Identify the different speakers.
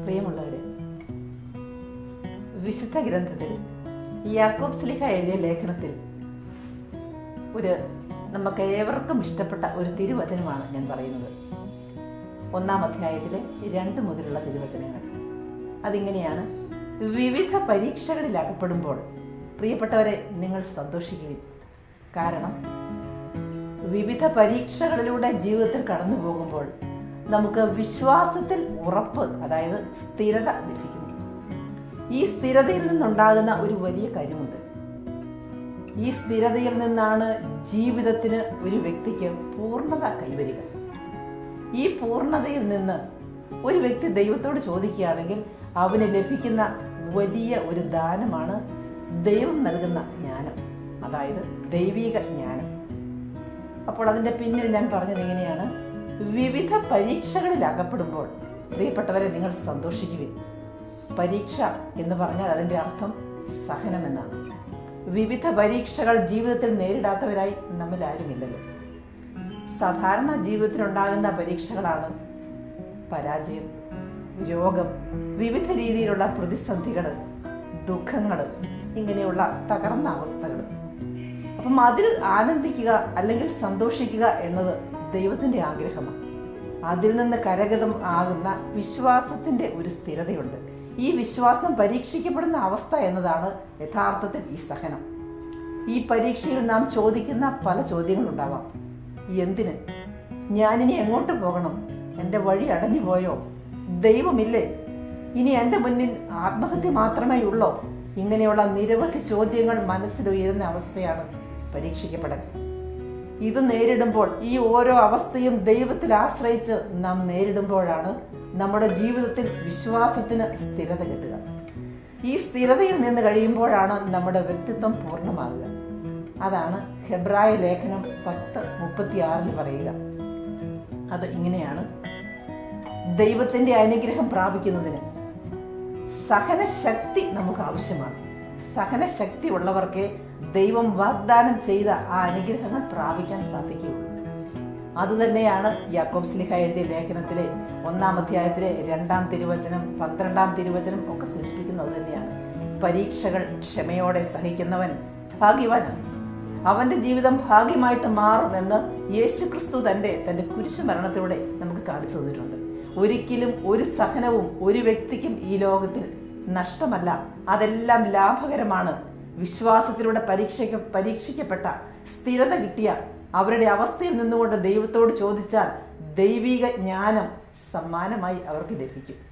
Speaker 1: പ്രിയമുള്ളവരെ വിശുദ്ധ ഗ്രന്ഥത്തിൽ യാക്കോബ് സ്ലിഹ എഴുതിയ ലേഖനത്തിൽ ഒരു നമുക്ക് ഏവർക്കും ഇഷ്ടപ്പെട്ട ഒരു തിരുവചനമാണ് ഞാൻ പറയുന്നത് ഒന്നാം അധ്യായത്തിലെ രണ്ട് മുതലുള്ള തിരുവചനങ്ങൾ അതിങ്ങനെയാണ് വിവിധ പരീക്ഷകളിൽ അകപ്പെടുമ്പോൾ പ്രിയപ്പെട്ടവരെ നിങ്ങൾ സന്തോഷിക്കുവിൻ കാരണം വിവിധ പരീക്ഷകളിലൂടെ ജീവിതത്തിൽ കടന്നു പോകുമ്പോൾ നമുക്ക് വിശ്വാസത്തിൽ ഉറപ്പ് അതായത് സ്ഥിരത ലഭിക്കുന്നു ഈ സ്ഥിരതയിൽ നിന്നുണ്ടാകുന്ന ഒരു വലിയ കാര്യമുണ്ട് ഈ സ്ഥിരതയിൽ നിന്നാണ് ജീവിതത്തിന് ഒരു വ്യക്തിക്ക് പൂർണ്ണത കൈവരിക ഈ പൂർണ്ണതയിൽ നിന്ന് ഒരു വ്യക്തി ദൈവത്തോട് ചോദിക്കുകയാണെങ്കിൽ അവന് ലഭിക്കുന്ന വലിയ ഒരു ദാനമാണ് ദൈവം നൽകുന്ന ജ്ഞാനം അതായത് ദൈവിക ജ്ഞാനം അപ്പോൾ അതിൻ്റെ പിന്നിൽ ഞാൻ പറഞ്ഞത് എങ്ങനെയാണ് വിവിധ പരീക്ഷകളിൽ അകപ്പെടുമ്പോൾ പ്രിയപ്പെട്ടവരെ നിങ്ങൾ സന്തോഷിക്കുവിൻ പരീക്ഷ എന്ന് പറഞ്ഞാൽ അതിൻ്റെ അർത്ഥം സഹനം എന്നാണ് വിവിധ പരീക്ഷകൾ ജീവിതത്തിൽ നേരിടാത്തവരായി നമ്മിൽ ആരുമില്ലല്ലോ സാധാരണ ജീവിതത്തിലുണ്ടാകുന്ന പരീക്ഷകളാണ് പരാജയം രോഗം വിവിധ രീതിയിലുള്ള പ്രതിസന്ധികൾ ദുഃഖങ്ങൾ ഇങ്ങനെയുള്ള തകർന്ന അവസ്ഥകൾ അപ്പം അതിൽ ആനന്ദിക്കുക അല്ലെങ്കിൽ സന്തോഷിക്കുക എന്നത് ദൈവത്തിൻ്റെ ആഗ്രഹമാണ് അതിൽ നിന്ന് കരഗതം ആകുന്ന വിശ്വാസത്തിൻ്റെ ഒരു സ്ഥിരതയുണ്ട് ഈ വിശ്വാസം പരീക്ഷിക്കപ്പെടുന്ന അവസ്ഥ എന്നതാണ് യഥാർത്ഥത്തിൽ ഈ സഹനം ഈ പരീക്ഷയിൽ നാം ചോദിക്കുന്ന പല ചോദ്യങ്ങളുണ്ടാവാം എന്തിന് ഞാനിനി എങ്ങോട്ട് പോകണം എൻ്റെ വഴി അടഞ്ഞു പോയോ ദൈവമില്ലേ ഇനി എൻ്റെ മുന്നിൽ ആത്മഹത്യ മാത്രമേ ഉള്ളോ ഇങ്ങനെയുള്ള നിരവധി ചോദ്യങ്ങൾ മനസ്സിൽ ഉയരുന്ന അവസ്ഥയാണ് പരീക്ഷിക്കപ്പെടൽ ഇത് നേരിടുമ്പോൾ ഈ ഓരോ അവസ്ഥയും ദൈവത്തിൽ ആശ്രയിച്ച് നാം നേരിടുമ്പോഴാണ് നമ്മുടെ ജീവിതത്തിൽ വിശ്വാസത്തിന് സ്ഥിരത കിട്ടുക ഈ സ്ഥിരതയിൽ നിന്ന് കഴിയുമ്പോഴാണ് നമ്മുടെ വ്യക്തിത്വം പൂർണ്ണമാകുക അതാണ് ഹെബ്രായ ലേഖനം പത്ത് മുപ്പത്തിയാറിൽ പറയുക അത് ഇങ്ങനെയാണ് ദൈവത്തിൻ്റെ അനുഗ്രഹം പ്രാപിക്കുന്നതിന് സഹനശക്തി നമുക്ക് ആവശ്യമാണ് സഹനശക്തി ഉള്ളവർക്ക് ദൈവം വാഗ്ദാനം ചെയ്ത ആ അനുഗ്രഹങ്ങൾ പ്രാപിക്കാൻ സാധിക്കുകയുള്ളൂ അതുതന്നെയാണ് യാക്കോബ് സ്ലിഹ എഴുതിയ ലേഖനത്തിലെ ഒന്നാം അധ്യായത്തിലെ രണ്ടാം തിരുവചനം പന്ത്രണ്ടാം തിരുവചനം ഒക്കെ സൂചിപ്പിക്കുന്നത് തന്നെയാണ് പരീക്ഷകൾ ക്ഷമയോടെ സഹിക്കുന്നവൻ ഭാഗ്യവാനാണ് അവന്റെ ജീവിതം ഭാഗ്യമായിട്ട് മാറുമെന്ന് യേശു ക്രിസ്തു തന്റെ തന്റെ കുരിശു മരണത്തിലൂടെ നമുക്ക് കാണിച്ചു തന്നിട്ടുണ്ട് ഒരിക്കലും ഒരു സഹനവും ഒരു വ്യക്തിക്കും ഈ ലോകത്തിൽ നഷ്ടമല്ല അതെല്ലാം ലാഭകരമാണ് വിശ്വാസത്തിലൂടെ പരീക്ഷയ്ക്ക് പരീക്ഷിക്കപ്പെട്ട സ്ഥിരത കിട്ടിയ അവരുടെ അവസ്ഥയിൽ നിന്നുകൊണ്ട് ദൈവത്തോട് ചോദിച്ചാൽ ദൈവിക ജ്ഞാനം സമ്മാനമായി അവർക്ക് ലഭിക്കും